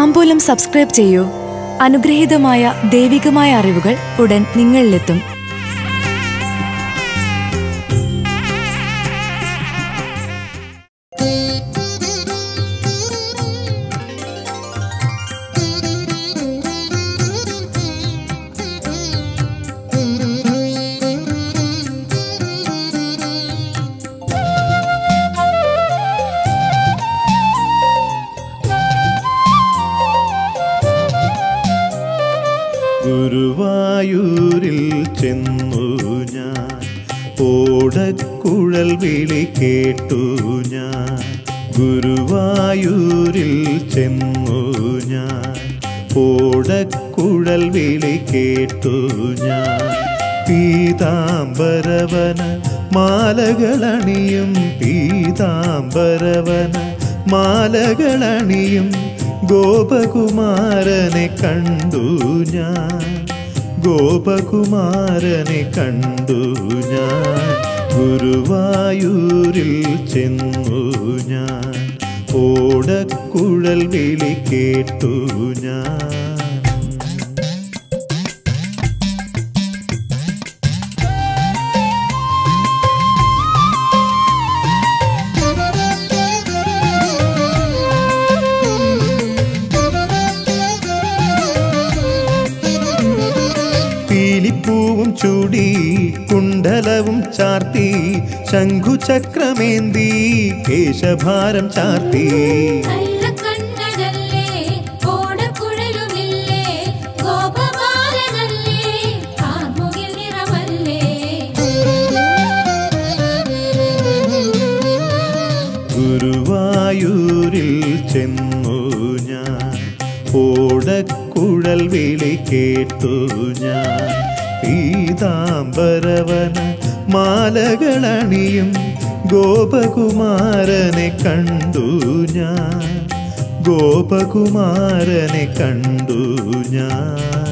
താമ്പൂലം subscribe ചെയ്യൂ അനുഗ്രഹീതമായ ദൈവികമായ അറിവുകൾ ഉടൻ നിങ്ങളിലെത്തും ഗുരുവായൂരിൽ ചെന്നു ഞാൻ ഓടക്കുഴൽ വിളി കേട്ടു ഞാൻ ഗുരുവായൂരിൽ ചെന്നു ഞാൻ ഓടക്കുഴൽ വിളി കേട്ടു ഞാൻ പീതാംബരവന മാലകളണിയും പീതാംബരവന മാലകളണിയും ഗോപകുമാരനെ കണ്ടു ഞാൻ ഗോപകുമാരനെ കണ്ടു ഞാൻ ഗുരുവായൂരിൽ ചെന്നു ഞാൻ ഓടക്കുഴൽ വിളി കേട്ടു ഞാൻ പീലിപ്പൂവും ചൂടി കുണ്ടലവും ചാർത്തി ശംഖുചക്രമേന്തി കേശഭാരം ചാർത്തി നല്ല കണ്ണനല്ലേ ഓടക്കുഴലുമില്ലേ ഗോപബാലനല്ലേ കാർമുകിൽ നിറമല്ലേ ഗുരുവായൂരിൽ ചെന്നു ഞാൻ ഓടക്കുഴൽ വിളി കേട്ടു ഞാൻ പീതാംബരവന മാലകളണിയും ഗോപകുമാരനെ കണ്ടു ഞാൻ ഗോപകുമാരനെ കണ്ടു ഞാൻ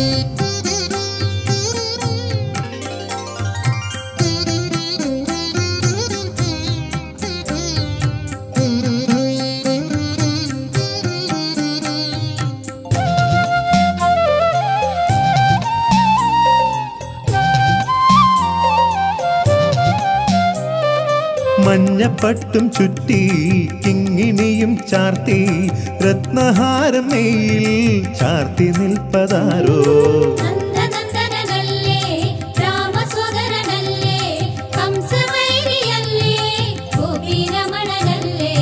മഞ്ഞപ്പട്ടും ചുറ്റി കിങ്ങിണിയും ചാർത്തി രത്നഹാരം മെയിൽ ചാർത്തി നിൽപ്പതാരോ നന്ദനന്ദനനല്ലേ രാമസോദരനല്ലേ ഹംസവൈരിയല്ലേ ഗോപീരമണനല്ലേ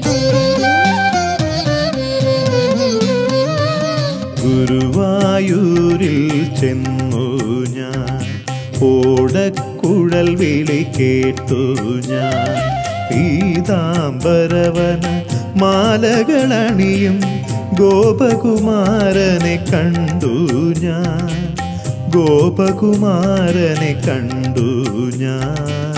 ഗുരുവായൂരിൽ ചെന്നു ഞാൻ ഓടക്കുഴൽ വിളി കേട്ടു ഞാൻ പീതാംബരവന മാലകളണിയും ഗോപകുമാരനെ കണ്ടു ഞാൻ ഗോപകുമാരനെ കണ്ടു ഞാൻ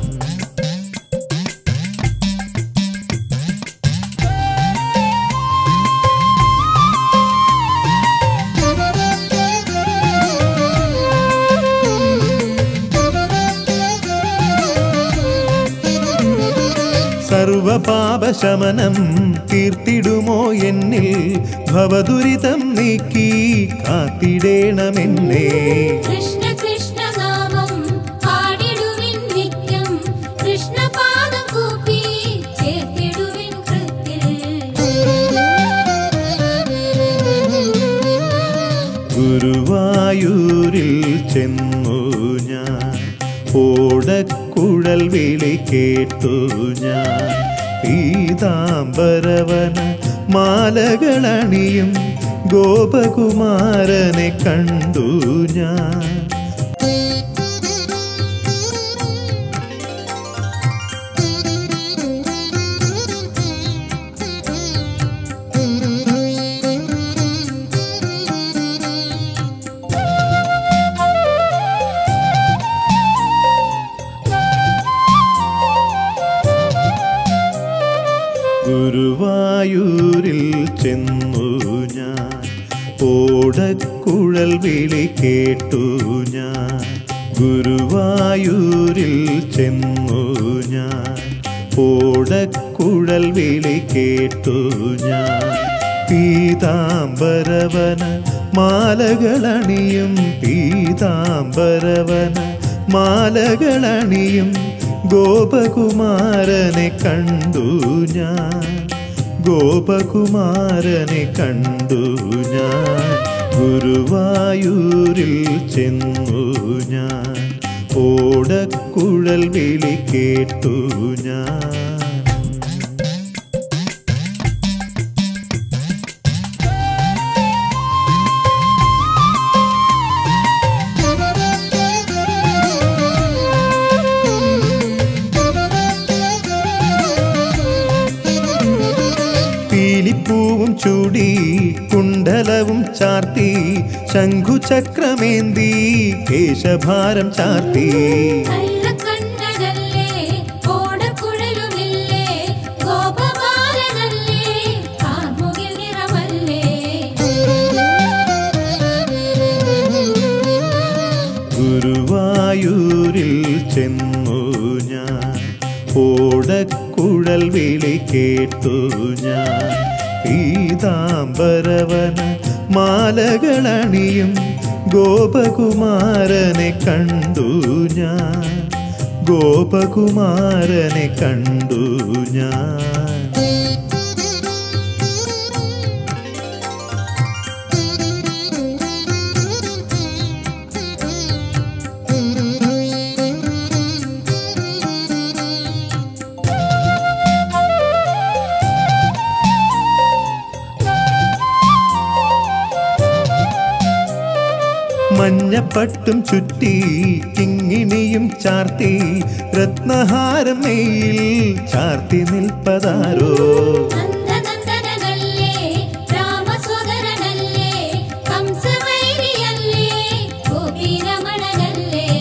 സർവപാപശമനം തീർത്തിടുമോ എന്നിൽ ഭവദുരിതം നീക്കി കാത്തിടേണമെന്നേ കൃഷ്ണ കൃഷ്ണ നാമം പാടിടുവിൻ നിത്യം കൃഷ്ണപാദം കൂപ്പി ചേർത്തിടുവിൻ കൃത്തിൽ ഗുരുവായൂരിൽ ചെന്നു ഞാൻ ഓടക്കുഴൽ വിളി കേട്ടു ഞാൻ പീതാംബരവന മാലകളണിയും ഗോപകുമാരനെ കണ്ടു ഞാൻ ഗുരുവായൂരിൽ ചെന്നു ഞാൻ ഓടക്കുഴൽ വിളി കേട്ടു ഞാൻ ഗുരുവായൂരിൽ ചെന്നു ഞാൻ ഓടക്കുഴൽ വിളി കേട്ടു ഞാൻ പീതാംബരവന മാലകളണിയും പീതാംബരവന മാലകളണിയും ഗോപകുമാരനെ കണ്ടു ഞാൻ ഗോപകുമാരനെ കണ്ടു ഞാൻ ഗുരുവായൂരിൽ ചെന്നു ഞാൻ ഓടക്കുഴൽ വിളി കേട്ടു ഞാൻ പീലിപ്പൂവും ചൂടി കുണ്ടലവും ചാർത്തി ശംഖുചക്രമേന്തി കേശഭാരം ചാർത്തി കള്ളക്കണ്ണനല്ലേ ഓടക്കുഴലുമില്ലേ ഗോപബാലനല്ലേ കാർമുകിൽ നിറമല്ലേ ഗുരുവായൂരിൽ ചെന്നു ഞാൻ ഓടക്കുഴൽ വിളി കേട്ടു ഞാൻ പീതാംബരവന മാലകളണിയും ഗോപകുമാരനെ കണ്ടു ഞാൻ ഗോപകുമാരനെ കണ്ടു ഞാൻ മഞ്ഞപ്പട്ടും ചുറ്റി കിങ്ങിണിയും ചാർത്തി രത്നഹാരം മെയിൽ ചാർത്തി നിൽപ്പതാരോ നന്ദനന്ദനനല്ലേ രാമസോദരനല്ലേ കംസവൈരിയല്ലേ ഗോപീരമണനല്ലേ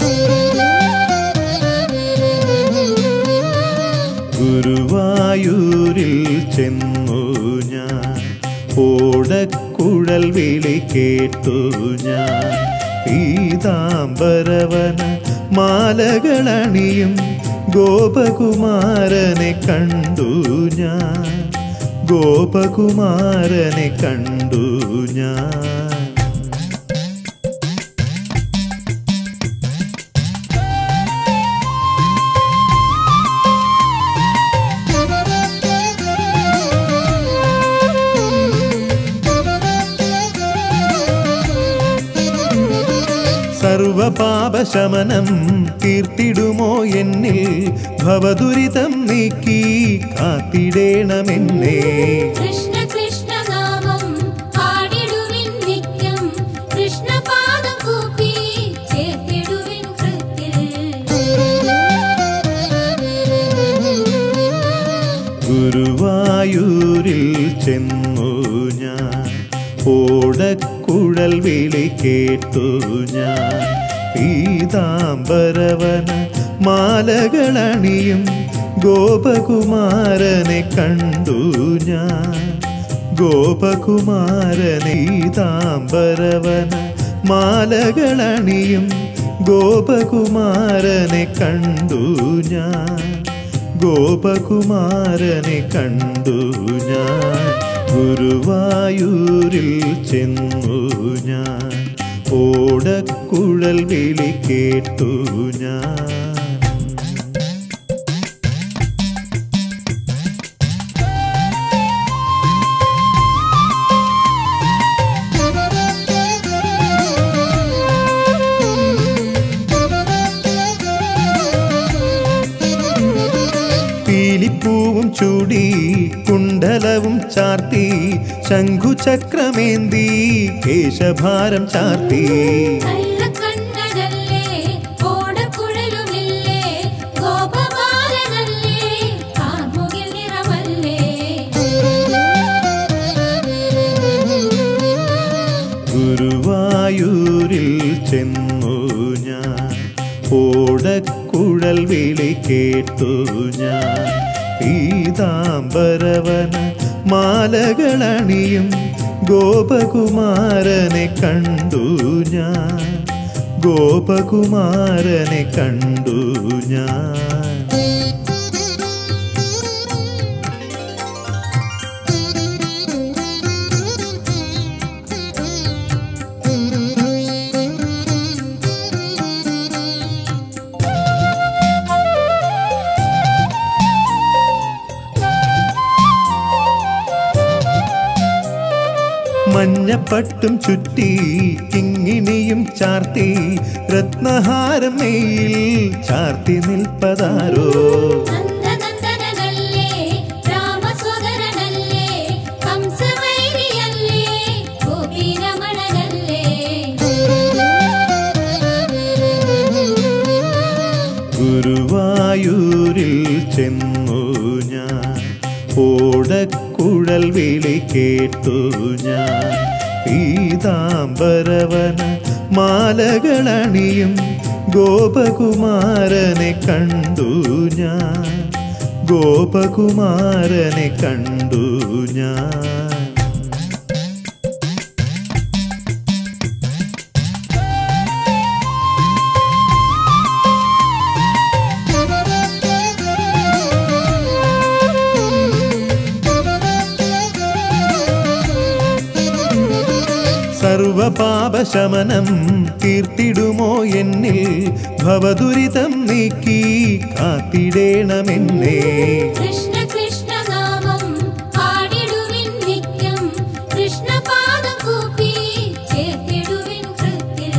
ഗുരുവായൂരിൽ ചെന്നു ഞാൻ ഓടക്കുഴൽ വിളി കേട്ടു ഞാൻ പീതാംബരവന മാലകളണിയും ഗോപകുമാരനെ കണ്ടു ഞാൻ ഗോപകുമാരനെ കണ്ടു ഞാൻ സർവപാപശമനം തീർത്തിടുമോ എന്നിൽ ഭവദുരിതം നീക്കി കാത്തിടേണമെന്നേ കൃഷ്ണ കൃഷ്ണ നാമം പാടിടുവിൻ നിത്യം കൃഷ്ണപാദം കൂപ്പി ചേർത്തിടുവിൻ കൃത്തിൽ ഗുരുവായൂരിൽ ചെന്നു ഞാൻ ഓടക്കുഴൽ വിളി കേട്ടു ഞാൻ പീതാംബരവന മാലകളണിയും ഗോപകുമാരനെ കണ്ടു ഞാൻ ഗോപകുമാരനെ പീതാംബരവന മാലകളണിയും ഗോപകുമാരനെ കണ്ടു ഞാൻ ഗോപകുമാരനെ കണ്ടു ഞാൻ ഗുരുവായൂരിൽ ചെന്നു ഞാൻ ഓടക്കുഴൽ വിളി കേട്ടു ഞാൻ പീലിപ്പൂവും ചൂടി കുണ്ടലവും ചാർത്തി ശംഖുചക്രമേന്തി കേശഭാരം ചാർത്തി കള്ളക്കണ്ണനല്ലേ ഓടക്കുഴലുമില്ലേ ഗോപബാലനല്ലേ കാർമുകിൽ നിറമല്ലേ ഗുരുവായൂരിൽ ചെന്നു ഞാൻ ഓടക്കുഴൽ വിളി കേട്ടു ഞാൻ പീതാംബരവന മാലകളണിയും ഗോപകുമാരനെ കണ്ടു ഞാൻ ഗോപകുമാരനെ കണ്ടു ഞാൻ ും മഞ്ഞപ്പട്ടും ചുറ്റി കിങ്ങിണിയും ചാർത്തി രത്നഹാരം മെയിൽ ചാർത്തി നിൽപ്പതാരോ നന്ദനന്ദനനല്ലേ രാമസോദരനല്ലേ ഹംസവൈരിയല്ലേ ഗോപീരമണനല്ലേ ഗുരുവായൂരിൽ ചെന്നു ഞാൻ ഓടക്കുഴൽ വിളി കേട്ടു ഞാൻ പീതാംബരവന മാലകളണിയും ഗോപകുമാരനെ കണ്ടു ഞാൻ ഗോപകുമാരനെ കണ്ടു ഞാൻ സർവപാപശമനം തീർത്തിടുമോ എന്നിൽ ഭവദുരിതം നീക്കി കാത്തിടേണമെന്നേ കൃഷ്ണ കൃഷ്ണ നാമം പാടിടുവിൻ നിത്യം കൃഷ്ണപാദം കൂപ്പി ചേർത്തിടുവിൻ കൃത്തിൽ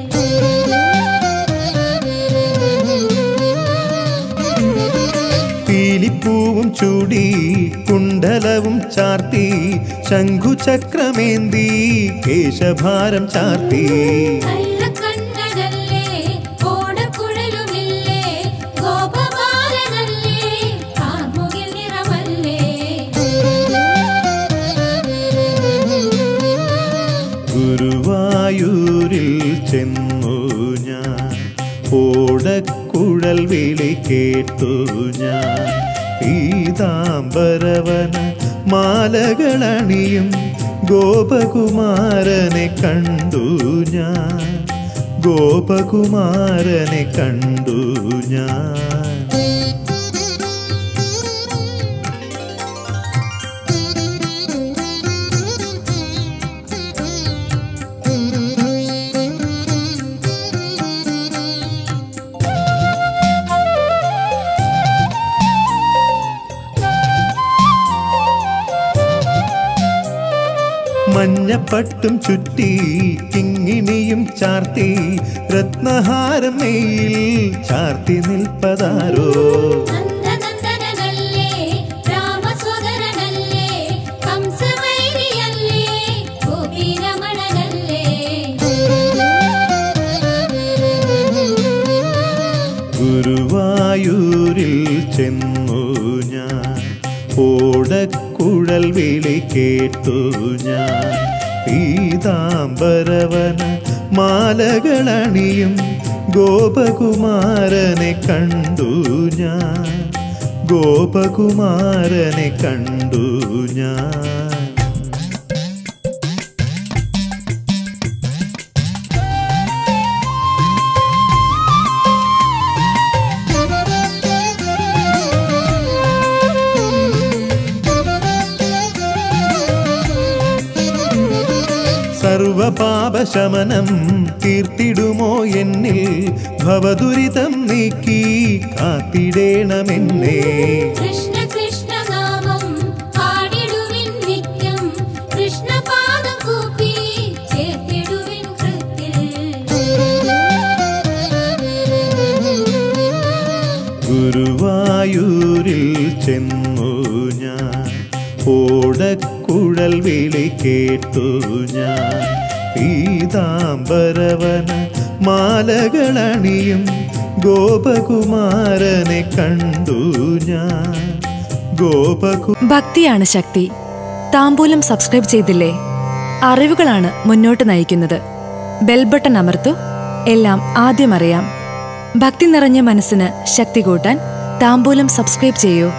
പീലിപ്പൂവും ചൂടി കുണ്ടലവും ചാർത്തി ശംഖുചക്രമേന്തി കേശഭാരം ചാർത്തി കള്ളക്കണ്ണടല്ലേ ഓടക്കുഴലുമില്ലേ ഗോപബാലനല്ലേ കാർമുകിൽ നിറമല്ലേ ഗുരുവായൂരിൽ ചെന്നു ഞാൻ ഓടക്കുഴൽ വിളി കേട്ടു ഞാൻ പീതാംബരവന മാലകളണിയും ഗോപകുമാരനെ കണ്ടു ഞാൻ ഗോപകുമാരനെ കണ്ടു ഞാൻ മഞ്ഞപ്പട്ടും ചുറ്റി കിങ്ങിണിയും ചാർത്തി രത്നഹാരം മെയിൽ ചാർത്തി നിൽപ്പതാരോ നന്ദനന്ദനനല്ലേ രാമസോദരനല്ലേ ഹംസവൈരിയല്ലേ ഗോപീരമണനല്ലേ ഗുരുവായൂരിൽ ചെന്നു ഞാൻ ഓടക്കുഴൽ വിളി കേട്ടു ഞാൻ പീതാംബരവന മാലകളണിയും ഗോപകുമാരനെ കണ്ടു ഞാൻ ഗോപകുമാരനെ കണ്ടു ഞാൻ സർവപാപശമനം തീർത്തിടുമോ എന്നിൽ ഭവദുരിതം നീക്കി കാത്തിടേണമെന്നേ കൃഷ്ണ കൃഷ്ണ നാമം പാടിടുവിൻ നിത്യം കൃഷ്ണപാദം കൂപ്പി ചേർത്തിടുവിൻ കൃത്തിൽ ഗുരുവായൂരിൽ ചെന്നു ഞാൻ ഓടക്കുഴൽ വിളി കേട്ടു ഞാൻ പീതാംബരവന മാലകളണിയും ഗോപകുമാരനെ കണ്ടു ഞാൻ ഗോപകു ഭക്തിയാണ് ശക്തി താമ്പൂലം സബ്സ്ക്രൈബ് ചെയ്തില്ലേ അറിവുകളാണ് മുന്നോട്ട് നയിക്കുന്നത് ബെൽ ബട്ടൺ അമർത്തു എല്ലാം ആദ്യം അറിയാം ഭക്തി നിറഞ്ഞ മനസ്സിന് ശക്തി കൂട്ടാൻ താമ്പൂലം സബ്സ്ക്രൈബ് ചെയ്യൂ